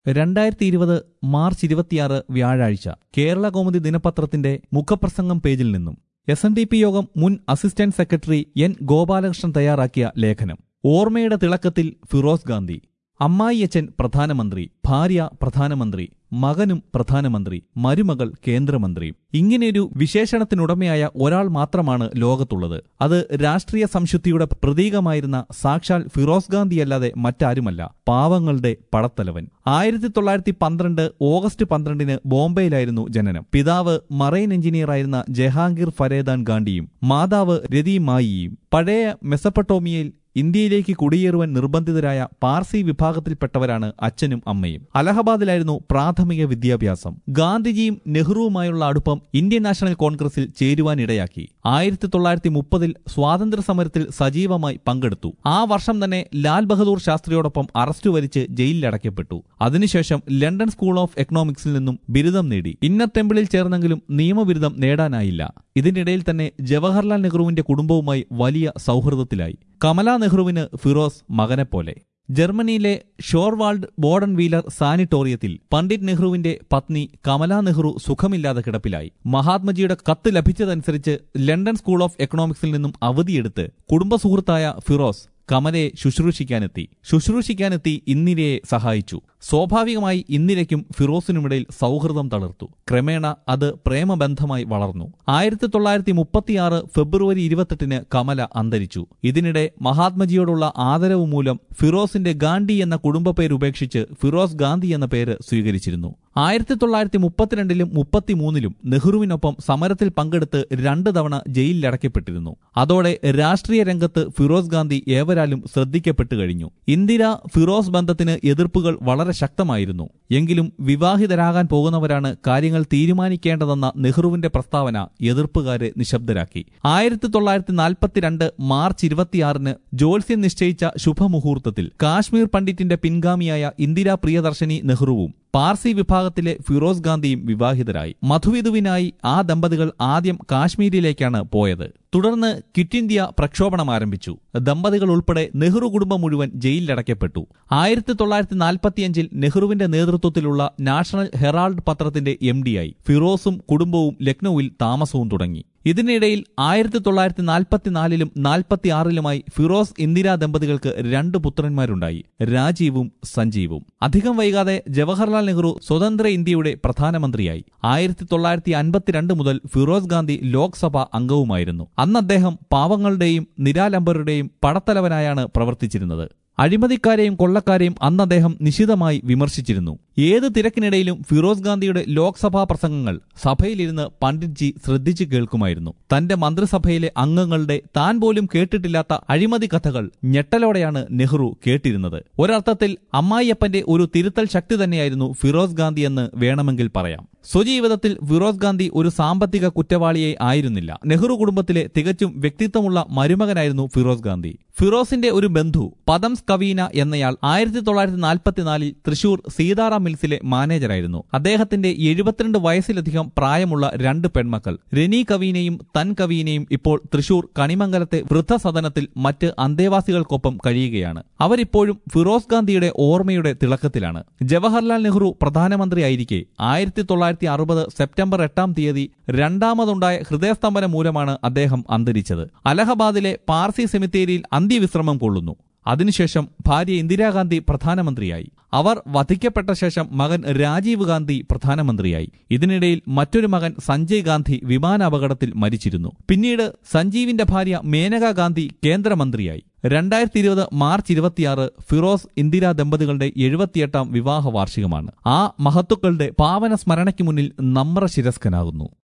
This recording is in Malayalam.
രണ്ടായിരത്തി ഇരുപത് മാർച്ച് ഇരുപത്തിയാറ് വ്യാഴാഴ്ച കേരള കൗമുദി ദിനപത്രത്തിന്റെ മുഖപ്രസംഗം പേജിൽ നിന്നും എസ് എൻ ഡി പി യോഗം മുൻ അസിസ്റ്റന്റ് സെക്രട്ടറി എൻ ഗോപാലകൃഷ്ണൻ തയ്യാറാക്കിയ ലേഖനം ഓർമ്മയുടെ തിളക്കത്തിൽ ഫിറോസ് ഗാന്ധി അമ്മായിയച്ഛൻ പ്രധാനമന്ത്രി ഭാര്യ പ്രധാനമന്ത്രി മകനും പ്രധാനമന്ത്രി മരുമകൾ കേന്ദ്രമന്ത്രി ഇങ്ങനെയൊരു വിശേഷണത്തിനുടമയായ ഒരാൾ മാത്രമാണ് ലോകത്തുള്ളത് അത് രാഷ്ട്രീയ സംശുദ്ധിയുടെ പ്രതീകമായിരുന്ന സാക്ഷാൽ ഫിറോസ് ഗാന്ധിയല്ലാതെ മറ്റാരുമല്ല പാവങ്ങളുടെ പടത്തലവൻ ആയിരത്തി തൊള്ളായിരത്തി പന്ത്രണ്ട് ഓഗസ്റ്റ് പന്ത്രണ്ടിന് ബോംബെയിലായിരുന്നു ജനനം പിതാവ് മറൈൻ എഞ്ചിനീയറായിരുന്ന ജഹാംഗീർ ഫരേദാൻ ഗാന്ധിയും മാതാവ് രതിമായിയും പഴയ മെസപ്പട്ടോമിയയിൽ ഇന്ത്യയിലേക്ക് കുടിയേറുവാൻ നിർബന്ധിതരായ പാർസി വിഭാഗത്തിൽപ്പെട്ടവരാണ് അച്ഛനും അമ്മയും അലഹബാദിലായിരുന്നു പ്രാഥമിക വിദ്യാഭ്യാസം ഗാന്ധിജിയും നെഹ്റുവുമായുള്ള അടുപ്പം ഇന്ത്യൻ നാഷണൽ കോൺഗ്രസിൽ ചേരുവാനിടയാക്കി ആയിരത്തി തൊള്ളായിരത്തി മുപ്പതിൽ സ്വാതന്ത്ര്യ സമരത്തിൽ സജീവമായി പങ്കെടുത്തു ആ വർഷം തന്നെ ലാൽ ബഹദൂർ ശാസ്ത്രിയോടൊപ്പം അറസ്റ്റ് വരിച്ച് ജയിലിലടയ്ക്കപ്പെട്ടു അതിനുശേഷം ലണ്ടൻ സ്കൂൾ ഓഫ് എക്കണോമിക്സിൽ നിന്നും ബിരുദം നേടി ഇന്നത്തെമ്പിളിൽ ചേർന്നെങ്കിലും നിയമബിരുദം നേടാനായില്ല ഇതിനിടയിൽ തന്നെ ജവഹർലാൽ നെഹ്റുവിന്റെ കുടുംബവുമായി വലിയ സൗഹൃദത്തിലായി കമല നെഹ്റുവിന് ഫിറോസ് മകനെപ്പോലെ ജർമ്മനിയിലെ ഷോർവാൾഡ് ബോർഡൻ വീലർ സാനിറ്റോറിയത്തിൽ പണ്ഡിറ്റ് നെഹ്റുവിന്റെ പത്നി കമല നെഹ്റു സുഖമില്ലാതെ കിടപ്പിലായി മഹാത്മജിയുടെ കത്ത് ലഭിച്ചതനുസരിച്ച് ലണ്ടൻ സ്കൂൾ ഓഫ് എക്കണോമിക്സിൽ നിന്നും അവധിയെടുത്ത് കുടുംബ സുഹൃത്തായ ഫിറോസ് കമലയെ ശുശ്രൂഷിക്കാനെത്തി ശുശ്രൂഷിക്കാനെത്തി ഇന്ദിരയെ സഹായിച്ചു സ്വാഭാവികമായി ഇന്ദിരയ്ക്കും ഫിറോസിനുമിടയിൽ സൗഹൃദം തളർത്തു ക്രമേണ അത് പ്രേമബന്ധമായി വളർന്നു ആയിരത്തി തൊള്ളായിരത്തി മുപ്പത്തിയാറ് ഫെബ്രുവരി ഇരുപത്തെട്ടിന് കമല അന്തരിച്ചു ഇതിനിടെ മഹാത്മജിയോടുള്ള ആദരവ് മൂലം ഫിറോസിന്റെ ഗാന്ധി എന്ന കുടുംബ പേര് ഉപേക്ഷിച്ച് ഫിറോസ് ഗാന്ധി എന്ന പേര് സ്വീകരിച്ചിരുന്നു ആയിരത്തി തൊള്ളായിരത്തി മുപ്പത്തിരണ്ടിലും മുപ്പത്തിമൂന്നിലും നെഹ്റുവിനൊപ്പം സമരത്തിൽ പങ്കെടുത്ത് രണ്ട് തവണ ജയിലിലടയ്ക്കപ്പെട്ടിരുന്നു അതോടെ രാഷ്ട്രീയ രംഗത്ത് ഫിറോസ് ഗാന്ധി ഏവരാലും ശ്രദ്ധിക്കപ്പെട്ടു കഴിഞ്ഞു ഇന്ദിര ഫിറോസ് ബന്ധത്തിന് എതിർപ്പുകൾ വളരെ ശക്തമായിരുന്നു എങ്കിലും വിവാഹിതരാകാൻ പോകുന്നവരാണ് കാര്യങ്ങൾ തീരുമാനിക്കേണ്ടതെന്ന നെഹ്റുവിന്റെ പ്രസ്താവന എതിർപ്പുകാരെ നിശബ്ദരാക്കി ആയിരത്തി തൊള്ളായിരത്തി നാൽപ്പത്തിരണ്ട് മാർച്ച് ഇരുപത്തിയാറിന് ജോത്സ്യം നിശ്ചയിച്ച ശുഭമുഹൂർത്തത്തിൽ കാശ്മീർ പണ്ഡിറ്റിന്റെ പിൻഗാമിയായ ഇന്ദിര പ്രിയദർശിനി നെഹ്റുവും പാർസി വിഭാഗത്തിലെ ഫിറോസ് ഗാന്ധിയും വിവാഹിതരായി മധുവിധുവിനായി ആ ദമ്പതികൾ ആദ്യം കാശ്മീരിലേക്കാണ് പോയത് തുടർന്ന് ക്വിറ്റ് ഇന്ത്യ പ്രക്ഷോഭണം ആരംഭിച്ചു ദമ്പതികൾ ഉൾപ്പെടെ നെഹ്റു കുടുംബം മുഴുവൻ ജയിലിലടയ്ക്കപ്പെട്ടു ആയിരത്തി തൊള്ളായിരത്തി നാൽപ്പത്തിയഞ്ചിൽ നെഹ്റുവിന്റെ നേതൃത്വത്തിലുള്ള നാഷണൽ ഹെറാൾഡ് പത്രത്തിന്റെ എം ഡിയായി ഫിറോസും കുടുംബവും ലക്നൌവിൽ താമസവും തുടങ്ങി ഇതിനിടയിൽ ആയിരത്തി തൊള്ളായിരത്തി നാൽപ്പത്തിനാലിലും നാൽപ്പത്തിയാറിലുമായി ഫിറോസ് ഇന്ദിര ദമ്പതികൾക്ക് രണ്ട് പുത്രന്മാരുണ്ടായി രാജീവും സഞ്ജീവും അധികം വൈകാതെ ജവഹർലാൽ നെഹ്റു സ്വതന്ത്ര ഇന്ത്യയുടെ പ്രധാനമന്ത്രിയായി ആയിരത്തി തൊള്ളായിരത്തി അൻപത്തിരണ്ട് മുതൽ ഫിറോസ് ഗാന്ധി ലോക്സഭ അംഗവുമായിരുന്നു അന്ന് അദ്ദേഹം പാവങ്ങളുടെയും നിരാലംബരുടെയും പടത്തലവനായാണ് പ്രവർത്തിച്ചിരുന്നത് അഴിമതിക്കാരെയും കൊള്ളക്കാരെയും അന്ന് അദ്ദേഹം നിശിതമായി വിമർശിച്ചിരുന്നു ഏത് തിരക്കിനിടയിലും ഫിറോസ് ഗാന്ധിയുടെ ലോക്സഭാ പ്രസംഗങ്ങൾ സഭയിലിരുന്ന് പണ്ഡിറ്റ്ജി ശ്രദ്ധിച്ചു കേൾക്കുമായിരുന്നു തന്റെ മന്ത്രിസഭയിലെ അംഗങ്ങളുടെ താൻ പോലും കേട്ടിട്ടില്ലാത്ത അഴിമതി കഥകൾ ഞെട്ടലോടെയാണ് നെഹ്റു കേട്ടിരുന്നത് ഒരർത്ഥത്തിൽ അമ്മായിയപ്പന്റെ ഒരു തിരുത്തൽ ശക്തി തന്നെയായിരുന്നു ഫിറോസ് ഗാന്ധി എന്ന് വേണമെങ്കിൽ പറയാം സ്വജീവിതത്തിൽ ഫിറോസ് ഗാന്ധി ഒരു സാമ്പത്തിക കുറ്റവാളിയെ ആയിരുന്നില്ല നെഹ്റു കുടുംബത്തിലെ തികച്ചും വ്യക്തിത്വമുള്ള മരുമകനായിരുന്നു ഫിറോസ് ഗാന്ധി ഫിറോസിന്റെ ഒരു ബന്ധു പദംസ് കവീന എന്നയാൾ ആയിരത്തി തൊള്ളായിരത്തി നാൽപ്പത്തിനാലിൽ തൃശൂർ സീതാറാം മിൽസിലെ മാനേജറായിരുന്നു അദ്ദേഹത്തിന്റെ എഴുപത്തിരണ്ട് വയസ്സിലധികം പ്രായമുള്ള രണ്ട് പെൺമക്കൾ രനി കവീനയും തൻ കവീനയും ഇപ്പോൾ തൃശൂർ കണിമംഗലത്തെ വൃദ്ധസദനത്തിൽ മറ്റ് അന്തേവാസികൾക്കൊപ്പം കഴിയുകയാണ് അവരിപ്പോഴും ഫിറോസ് ഗാന്ധിയുടെ ഓർമ്മയുടെ തിളക്കത്തിലാണ് ജവഹർലാൽ നെഹ്റു പ്രധാനമന്ത്രിയായിരിക്കെ ആയിരത്തി തൊള്ളായിരത്തി അറുപത് സെപ്റ്റംബർ എട്ടാം തീയതി രണ്ടാമതുണ്ടായ ഹൃദയസ്തംഭനം മൂലമാണ് അദ്ദേഹം അന്തരിച്ചത് അലഹബാദിലെ പാർസി സെമിത്തേരിയിൽ അന്ത്യവിശ്രമം കൊള്ളുന്നു അതിനുശേഷം ഭാര്യ ഇന്ദിരാഗാന്ധി പ്രധാനമന്ത്രിയായി അവർ വധിക്കപ്പെട്ട ശേഷം മകൻ രാജീവ് ഗാന്ധി പ്രധാനമന്ത്രിയായി ഇതിനിടയിൽ മറ്റൊരു മകൻ സഞ്ജയ് ഗാന്ധി വിമാനാപകടത്തിൽ മരിച്ചിരുന്നു പിന്നീട് സഞ്ജീവിന്റെ ഭാര്യ മേനക ഗാന്ധി കേന്ദ്രമന്ത്രിയായി രണ്ടായിരത്തി ഇരുപത് മാർച്ച് ഇരുപത്തിയാറ് ഫിറോസ് ഇന്ദിര ദമ്പതികളുടെ എഴുപത്തിയെട്ടാം വിവാഹ വാർഷികമാണ് ആ മഹത്തുക്കളുടെ പാവന സ്മരണയ്ക്ക് മുന്നിൽ നമ്ര ശിരസ്കനാകുന്നു